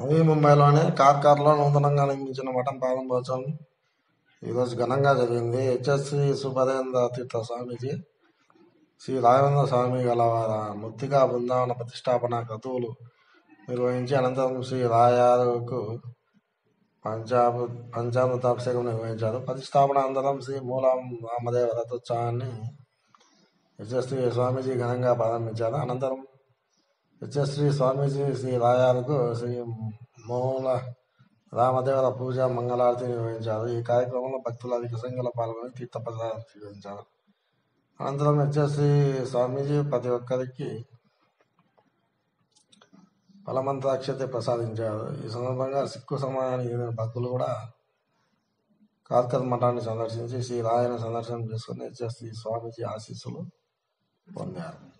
నవీ ముంబైలోని కార్కార్లో నూతనంగా నిర్మించిన మఠం ప్రారంభోత్సవం ఈరోజు ఘనంగా జరిగింది హెచ్ఎస్సి సుభదేంద్ర తీర్థ స్వామీజీ శ్రీ రాఘవేంద్ర స్వామి గల వారి మృతికా బృందావన ప్రతిష్టాపన క్రతువులు నిర్వహించి అనంతరం శ్రీ రాయాలకు పంచాభ పంచామృతాభిషేకం నిర్వహించారు ప్రతిష్టాపన అనంతరం శ్రీ మూలం రామదేవ రథోత్సవాన్ని హెచ్ఎస్సి స్వామీజీ ఘనంగా ప్రారంభించారు అనంతరం హెచ్ఎస్శ్రీ స్వామీజీ శ్రీ రాయాలకు శ్రీ మూల రామదేవర పూజ మంగళారతి నిర్వహించారు ఈ కార్యక్రమంలో భక్తులు అధిక సంఖ్యలో పాల్గొని తీర్థప్రసాదం స్వీకరించారు అనంతరం హెచ్ఎస్శ్రీ స్వామీజీ ప్రతి ఒక్కరికి ఫలమంత్రాక్షతే ప్రసాదించారు ఈ సందర్భంగా సిక్కు సమాజానికి చెందిన భక్తులు కూడా కార్కర్ మఠాన్ని సందర్శించి శ్రీ రాయను సందర్శనం చేసుకుని హెచ్ఎస్శ్రీ స్వామీజీ ఆశీస్సులు పొందారు